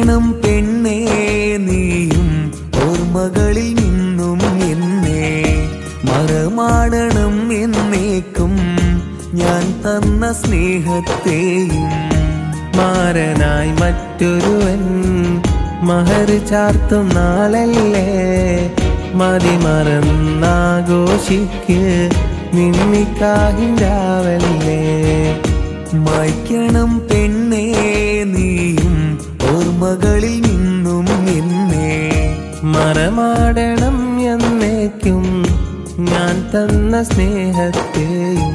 മായ്ക്കണം പെണ്ണേ നീയും ഓർമ്മകളിൽ നിന്നും എന്നെ മറമാടണം എന്നേക്കും ഞാൻ തന്ന സ്നേഹത്തെയും മാരനായി മറ്റൊരുവൻ മഹർ ചാർത്തും നാളല്ലേ മതി മറന്നാഘോഷിക്ക് നിന്നിക്കാഹിണ്ടാവല്ലേ മായ്ക്കണം പെണ്ണേ നീയും ഓർമ്മകളിൽ നിന്നും എന്നെ മറമാടണം എന്നേക്കും ഞാൻ തന്ന സ്നേഹത്തെയും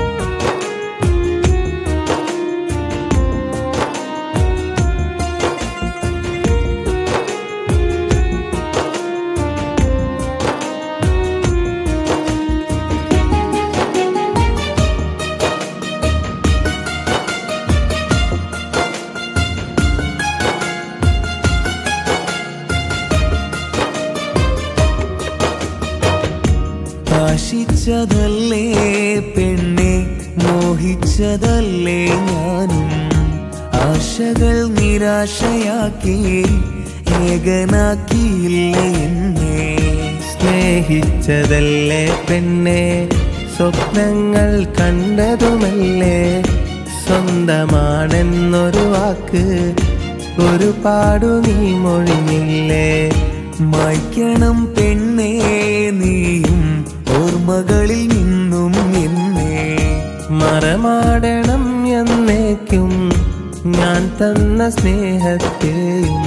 ആശിച്ചതല്ലേ പെണ്ണെ മോഹിച്ചതല്ലേ ഞാനും ആശകൾ നിരാശയാക്കി ഏകനാക്കിയില്ല എന്നെ സ്നേഹിച്ചതല്ലേ പെണ്ണെ സ്വപ്നങ്ങൾ കണ്ടതുമല്ലേ സ്വന്തമാണെന്നൊരു വാക്ക് ഒരുപാടു നീ മൊഴിഞ്ഞില്ലേ മായ്ക്കണം പെണ്ണേ നീയും ഓർമ്മകളിൽ നിന്നും എന്നെ മറമാടണം എന്നേക്കും ഞാൻ തന്ന സ്നേഹത്തെയും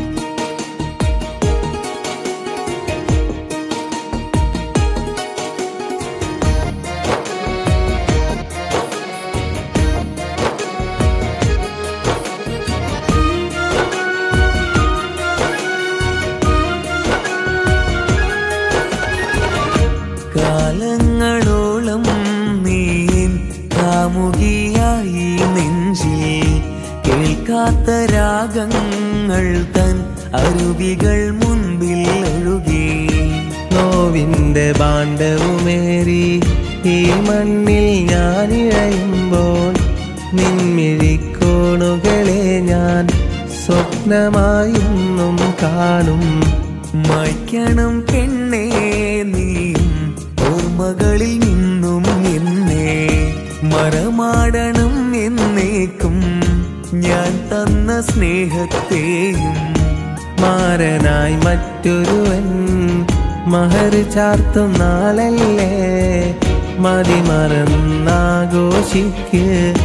കാലങ്ങളോളം നീൻ കാമുകിയായി നെഞ്ചിൽ കേൾക്കാത്ത രാഗങ്ങൾ തൻ അരുവികൾ മുൻപിൽ ഒഴുകി നോവിന്റെ ഭാണ്ഡവുമേറി ഈ മണ്ണിൽ ഞാനിഴയുമ്പോൾ നിൻമിഴിക്കോണുകളെ ഞാൻ സ്വപ്നമായൊന്നും കാണും മായ്ക്കണം പെണ്ണേ നീയും ഓർമ്മകളിൽ നിന്നും എന്നെ മറമാടണം എന്നേക്കും ഞാൻ തന്ന സ്നേഹത്തെയും മാരനായി മറ്റൊരുവൻ മഹർ ചാർത്തും നാളല്ലേ മതി മറന്നാഘോഷിക്ക്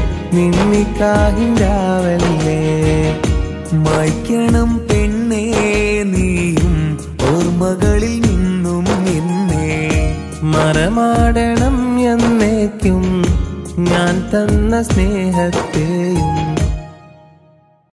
നിന്നിക്കാഹിണ്ടാവല്ലേ മായ്ക്കണം പെണ്ണേ നീയും ഓർമ്മകളിൽ നിന്നും എന്നെ മറമാടണം എന്നേക്കും ഞാൻ തന്ന സ്നേഹത്തെയും